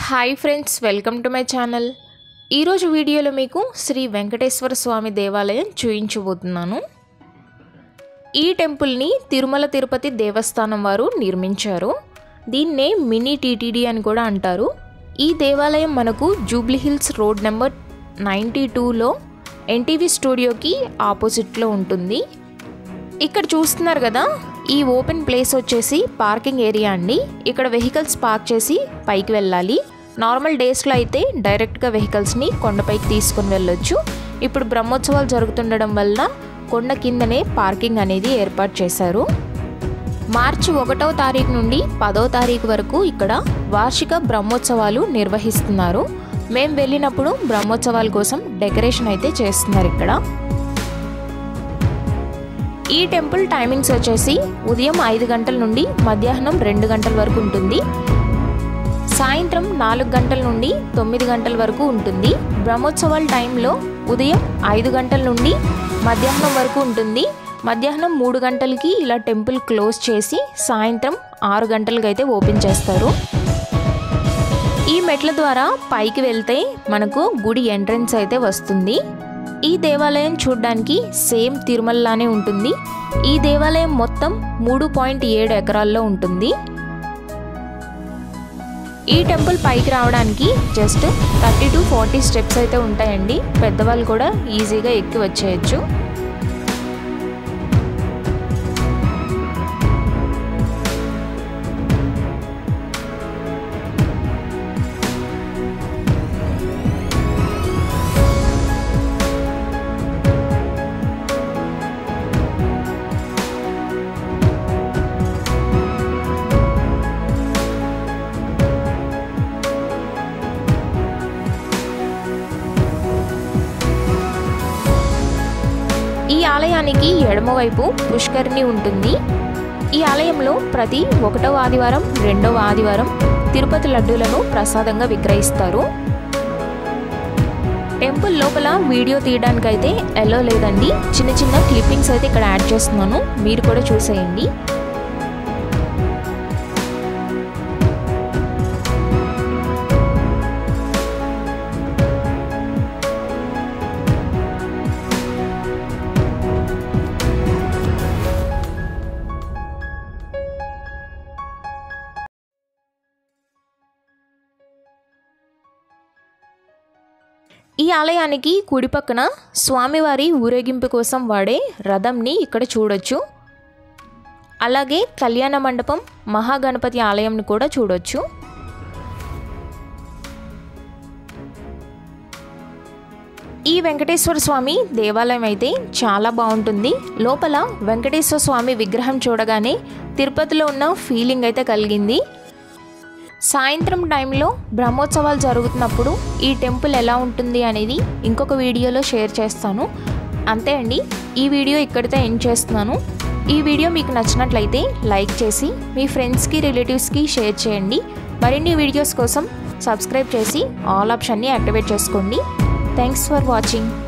hi friends welcome to my channel ఈరోజు వీడియోలో మీకు శ్రీ వెంకటేశ్వర స్వామి దేవాలయం చూయించబోతున్నాను ఈ టెంపుల్ని తిరుమల తిరుపతి దేవస్థానం వారు నిర్మించారు దీన్నే మినీ టీటీడీ అని కూడా అంటారు ఈ దేవాలయం మనకు Jubilee Hills road number ninety టూలో ఎన్టీవీ స్టూడియోకి ఆపోజిట్లో ఉంటుంది ఇక్కడ చూస్తున్నారు కదా ఈ ఓపెన్ ప్లేస్ వచ్చేసి పార్కింగ్ ఏరియా అండి ఇక్కడ వెహికల్స్ పార్క్ చేసి పైకి వెళ్ళాలి నార్మల్ డేస్లో అయితే డైరెక్ట్గా వెహికల్స్ని కొండపైకి తీసుకొని వెళ్ళొచ్చు ఇప్పుడు బ్రహ్మోత్సవాలు జరుగుతుండడం వల్ల కొండ కిందనే పార్కింగ్ అనేది ఏర్పాటు చేశారు మార్చి ఒకటవ తారీఖు నుండి పదవ తారీఖు వరకు ఇక్కడ వార్షిక బ్రహ్మోత్సవాలు నిర్వహిస్తున్నారు మేము వెళ్ళినప్పుడు బ్రహ్మోత్సవాల కోసం డెకరేషన్ అయితే చేస్తున్నారు ఇక్కడ ఈ టెంపుల్ టైమింగ్స్ వచ్చేసి ఉదయం ఐదు గంటల నుండి మధ్యాహ్నం రెండు గంటల వరకు ఉంటుంది సాయంత్రం నాలుగు గంటల నుండి తొమ్మిది గంటల వరకు ఉంటుంది బ్రహ్మోత్సవాల టైంలో ఉదయం ఐదు గంటల నుండి మధ్యాహ్నం వరకు ఉంటుంది మధ్యాహ్నం మూడు గంటలకి ఇలా టెంపుల్ క్లోజ్ చేసి సాయంత్రం ఆరు గంటలకి అయితే ఓపెన్ చేస్తారు ఈ మెట్ల ద్వారా పైకి వెళ్తే మనకు గుడి ఎంట్రన్స్ అయితే వస్తుంది ఈ దేవాలయం చూడ్డానికి సేమ్ తిరుమలలానే ఉంటుంది ఈ దేవాలయం మొత్తం మూడు పాయింట్ ఏడు ఎకరాల్లో ఉంటుంది ఈ టెంపుల్ పైకి రావడానికి just thirty to forty steps అయితే ఉంటాయండి పెద్దవాళ్ళు కూడా ఈజీగా ఎక్కి వచ్చేయచ్చు ఈ ఆలయానికి ఎడమవైపు పుష్కరిణి ఉంటుంది ఈ ఆలయంలో ప్రతి ఒకటవ ఆదివారం రెండవ ఆదివారం తిరుపతి లడ్డూలను ప్రసాదంగా విక్రయిస్తారు టెంపుల్ లోపల వీడియో తీయడానికైతే ఎలో లేదండి చిన్న చిన్న క్లిప్పింగ్స్ అయితే ఇక్కడ యాడ్ చేస్తున్నాను మీరు కూడా చూసేయండి ఈ ఆలయానికి కుడి పక్కన స్వామివారి ఊరేగింపు కోసం వాడే రథంని ఇక్కడ చూడొచ్చు అలాగే కళ్యాణ మండపం మహాగణపతి ఆలయంని కూడా చూడొచ్చు ఈ వెంకటేశ్వర స్వామి దేవాలయం అయితే చాలా బాగుంటుంది లోపల వెంకటేశ్వర స్వామి విగ్రహం చూడగానే తిరుపతిలో ఉన్న ఫీలింగ్ అయితే కలిగింది సాయంత్రం టైంలో బ్రహ్మోత్సవాలు జరుగుతున్నప్పుడు ఈ టెంపుల్ ఎలా ఉంటుంది అనేది ఇంకొక వీడియోలో షేర్ చేస్తాను అంతే అండి ఈ వీడియో ఇక్కడితో ఎండ్ చేస్తున్నాను ఈ వీడియో మీకు నచ్చినట్లయితే లైక్ చేసి మీ ఫ్రెండ్స్కి రిలేటివ్స్కి షేర్ చేయండి మరిన్ని వీడియోస్ కోసం సబ్స్క్రైబ్ చేసి ఆల్ ఆప్షన్ని యాక్టివేట్ చేసుకోండి థ్యాంక్స్ ఫర్ వాచింగ్